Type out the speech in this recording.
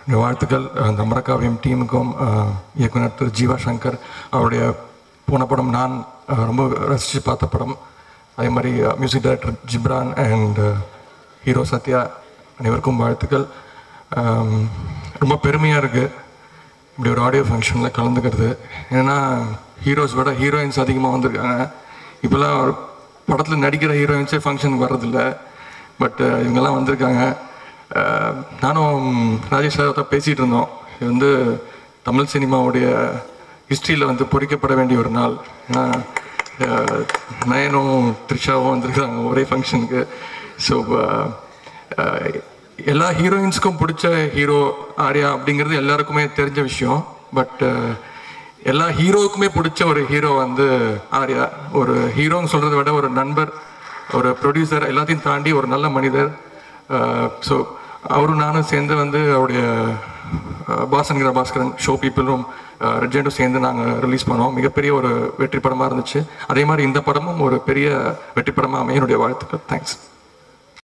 என்னுடைய வாழ்த்துக்கள் அந்த அமரகாவியம் டீமுக்கும் அஹ், இயக்குனர் திரு ஜீவா சங்கர் அவருடைய போன படம் நான் அஹ், ரொம்ப ரசித்து பார்த்த படம் அதே மாதிரி music director Ghibran and hero Sathya அனைவருக்கும் வாழ்த்துக்கள் ஆம், ரொம்ப பெருமையாக இருக்குது இப்படி ஒரு ஆடியோ ஃபங்க்ஷனில் கலந்துக்கிறது ஏன்னா ஹீரோஸ் விட ஹீரோயின்ஸ் அதிகமாக வந்திருக்காங்க இப்போல்லாம் ஒரு படத்தில் நடிக்கிற ஹீரோயின்ஸே ஃபங்க்ஷனுக்கு வர்றதில்ல பட் இவங்கெல்லாம் வந்திருக்காங்க அஹ், நானும் ராஜேஷ் சார் தான் பேசிகிட்டு இருந்தோம் இது வந்து தமிழ் சினிமாவுடைய ஹிஸ்ட்ரியில் வந்து பொறிக்கப்பட வேண்டிய ஒரு நாள் ஏன்னா அஹ், நயனும் த்ரிஷாவும் வந்திருக்காங்க ஒரே ஃபங்க்ஷனுக்கு ஸோ எல்லா ஹீரோயின்ஸ்க்கும் பிடிச்ச ஹீரோ ஆர்யா அப்படிங்கிறது எல்லாருக்குமே தெரிஞ்ச விஷயம் பட் எல்லா ஹீரோவுக்குமே பிடிச்ச ஒரு ஹீரோ வந்து ஆர்யா ஒரு ஹீரோன்னு சொல்கிறத விட ஒரு நண்பர் ஒரு ப்ரொடியூசர் எல்லாத்தையும் தாண்டி ஒரு நல்ல மனிதர் ஸோ அவரும் நானும் சேர்ந்து வந்து அவருடைய பாசன்கிற பாஸ்கரன் ஷோ பீப்புளும் ரெஜெண்டும் சேர்ந்து நாங்கள் ரிலீஸ் பண்ணோம் மிகப்பெரிய ஒரு வெற்றி படமாக இருந்துச்சு அதே மாதிரி இந்த படமும் ஒரு பெரிய வெற்றி படமாக அமைய என்னுடைய வாழ்த்துக்கள் தேங்க்ஸ்